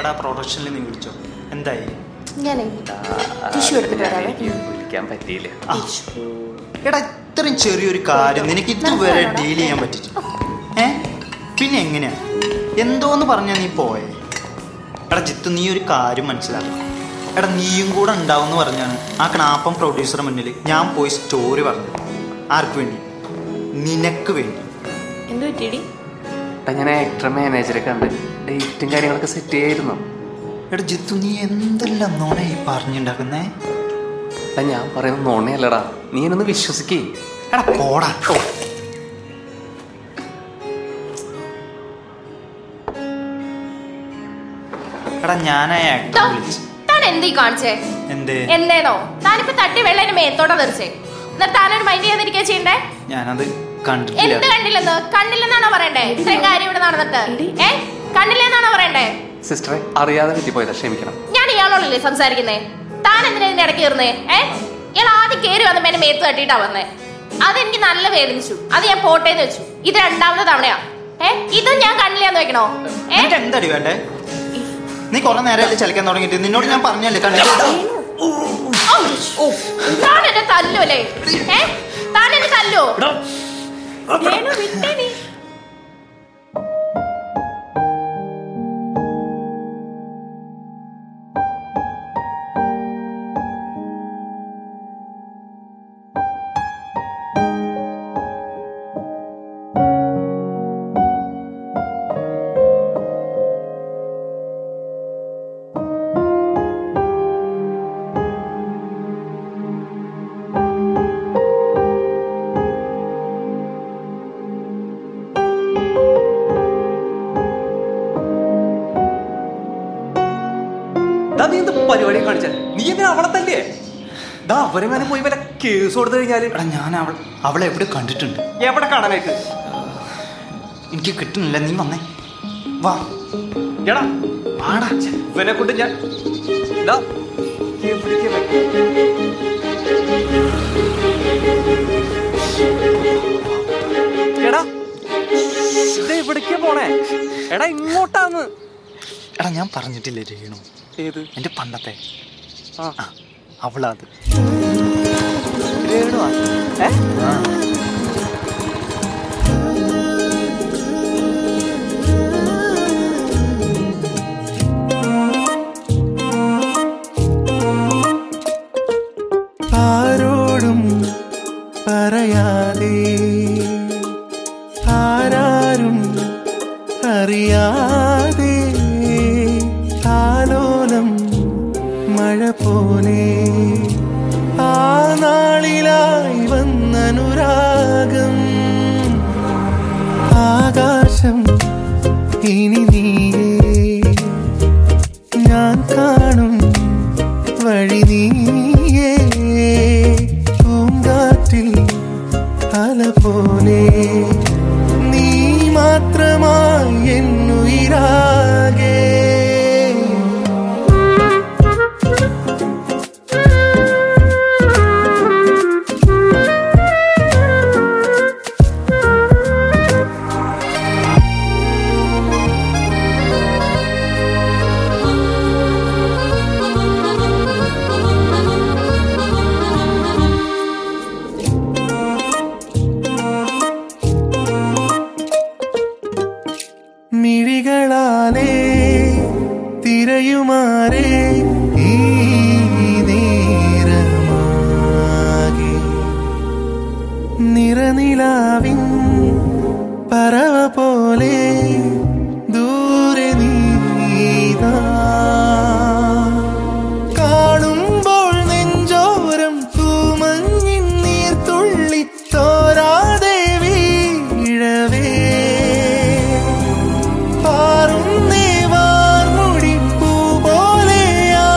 ഞങ്ങളുടെ ആ പ്രൊഡക്ഷനിൽ നീ വിളിച്ചോ എന്തായി ഞാനേ ടിഷ്യൂ എടുത്തിട്ട് വരാവേ എനിക്ക് വിളിക്കാൻ പറ്റിയില്ല ആ. എടാ ഇത്രയും ചെറിയൊരു കാര്യം നിനക്ക് ഇതുവരെ ഡീൽ ചെയ്യാൻ പറ്റിച്ചു ഏ പിന്നെ എങ്ങനെയാ എന്തോന്ന് പറഞ്ഞാ നീ പോയേ എടാ ജിത്തു നീ ഒരു കാര്യം മനസ്സിലാക്കണം എടാ നീയും കൂടെ ഉണ്ടാവും എന്ന് പറഞ്ഞാണ് ആ കണാപ്പം പ്രൊഡ്യൂസറുടെ മുന്നിൽ ഞാൻ പോയി സ്റ്റോറി പറഞ്ഞത് ആർക്ക് വേണ്ടി നിനക്ക് വേണ്ടി എന്ത് പറ്റിയടി എടാ ഞാൻ ആക്ടർ മാനേജറെ കണ്ട് ഡേറ്റും കാര്യങ്ങളൊക്കെ സെറ്റ് ചെയ്യായിരുന്നു എടാ ജിത്തു നീ എന്തെല്ലാം നോണ ഈ പറഞ്ഞുണ്ടാക്കുന്നേ എടാ ഞാൻ പറയുന്നത് നോണയല്ലടാ നീ എന്നൊന്ന് വിശ്വസിക്കേ എടാ പോടാ ഓ എടാ ഞാനാ ആക്ടർ ദോ, വിളിച്ചു താൻ എന്തീ കാണിച്ചേ എന്തേ എന്തേനോ താനിപ്പോ തട്ടി വെള്ളേന്റെ മേത്തോടെ തെറിച്ചേ എന്നിട്ട് താനൊരു മൈൻഡ് ചെയ്യാതിരിക്കുക ചെയ്യണ്ടേ ഞാനത് എന്ത് കണ്ടിട്ടില്ല കണ്ടില്ലെന്ന് കണ്ടില്ലെന്നാണോ പറയണ്ടേ ഇത്രയും കാര്യം ഇവിടെ നടന്നിട്ട് ഏ കണ്ടില്ലെന്നാണോ പറയണ്ടേ സിസ്റ്ററെ അറിയാതെ പറ്റിപ്പോയതാ ക്ഷമിക്കണം ഞാൻ ഇയാളോടല്ലേ സംസാരിക്കുന്നേ താൻ എന്തിനാ ഇതിന്റെ ഇടയ്ക്ക് കയറുന്നേ ഏ ഇയാൾ ആദ്യം കയറി വന്നപ്പോ എന്നെ മേത്ത് തട്ടിയിട്ടാ വന്നേ അതെനിക്ക് നല്ല വേദനിച്ചു അത് ഞാൻ പോട്ടേന്ന് വെച്ചു ഇത് രണ്ടാമത്തെ തവണയാ ഏ ഇതും ഞാൻ കണ്ടില്ലാന്ന് വെക്കണോ ഏ നിനക്ക് എന്തടി വേണ്ടേ നീ കുറെ നേരമല്ലേ ചലിക്കാൻ തുടങ്ങിയിട്ട് നിന്നോട് ഞാൻ പറഞ്ഞല്ലേ കണ്ടില്ല ഔ, താൻ എന്നെ തല്ലു അല്ലേ ഏ താൻ എന്നെ തല്ലോ രേണു, വിട്ടേ നീ. ദാ നീ എന്ത് പരിപാടി കാണിച്ച നീ എന്തിനാ അവളെ തല്ലേ ദാ അവരെ മേലെ പോയി വല്ല കേസ് കൊടുത്തു കഴിഞ്ഞാല് എടാ ഞാൻ അവൾ അവളെ എവിടെ കണ്ടിട്ടുണ്ട് എവിടെ കാണാനായിട്ട് എനിക്ക് കിട്ടുന്നില്ല നീ വന്നേ വാ എടാ വാടാ ഇവനെ കൊണ്ട് ഞാൻ ദാ, എവിടേക്കാ ഇവൻ? എടാ ഇത് എവിടേക്കാ പോണേ എടാ ഇങ്ങോട്ടാന്ന് എടാ ഞാൻ പറഞ്ഞിട്ടില്ലേ രേണു ഏത് എന്റെ പണ്ടത്തെ ആ ആ അവളാ അത് രേണുവാ? ഏ? ആ ആരോടും പറയാതെ ആരാരും അറിയാതെ ആലോലം മഴ പോലെ ആ നാളിലായി വന്നനുരാഗം ആകാശം ഇനി നീയേ ഞാൻ കാണും വഴി നീയേ പൂങ്കാറ്റിൽ അല പോലെ നീ മാത്രമായി എന്നുയിരാകെ മിഴികളാലേ തിരയുമാറേ ഈ നേരമാകെ നിറനിലാവിൻ പറവ പോലെ ദൂരെ നീതാ കാണുമ്പോൾ നെഞ്ചോരം തൂമഞ്ഞിൻ നീർത്തുള്ളി തോരാതെ വീഴവേ പാറുന്നേ വാർമുടി പൂ പോലെ ആ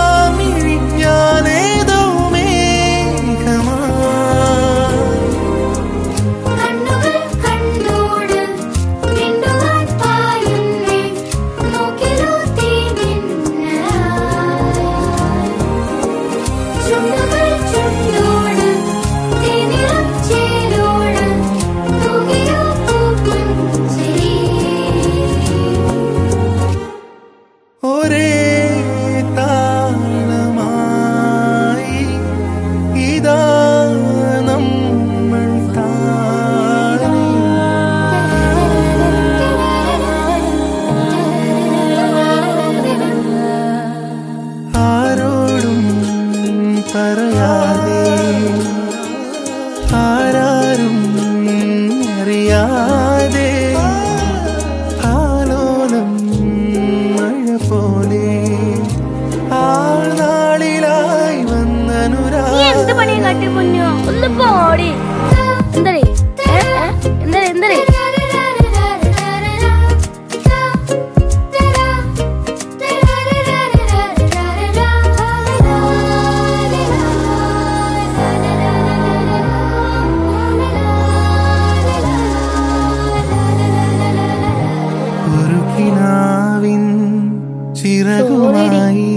കിനാവിൻ ചിറകുമായി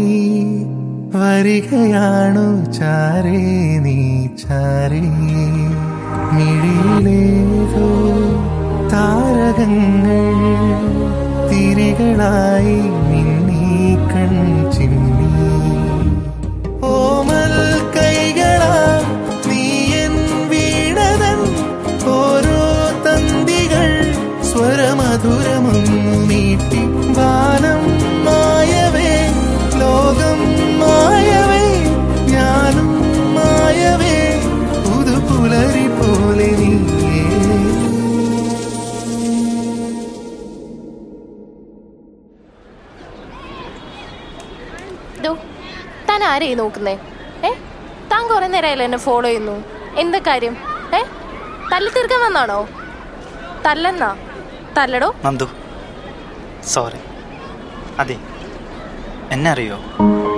വരികയാണു ചാരേ നീ ചാരേ മിഴിയിലേതോ താരകങ്ങൾ തിരികളായി മിന്നി കൺ ചിമ്മി ഓമൽ കൈകളാ നീ എൻ വീണതൻ ഓരോ തന്തികൾ സ്വരമധുരമൊന്നു നീട്ടി ഗാനം മായവേ ലോകം മായവേ ഞാനും മായവേ പുതുപുലരി പോലെ നീയേ ദോ, താൻ ആരെയും നോക്കുന്നേ ഏ താൻ കുറെ നേരമായാലും എന്നെ ഫോളോ ചെയ്യുന്നു എന്താ കാര്യം ഏ തല്ലി തീർക്കാൻ വന്നാണോ തല്ലെന്നാ തല്ലടോ നന്ദു സോറി അതെ എന്നെ അറിയോ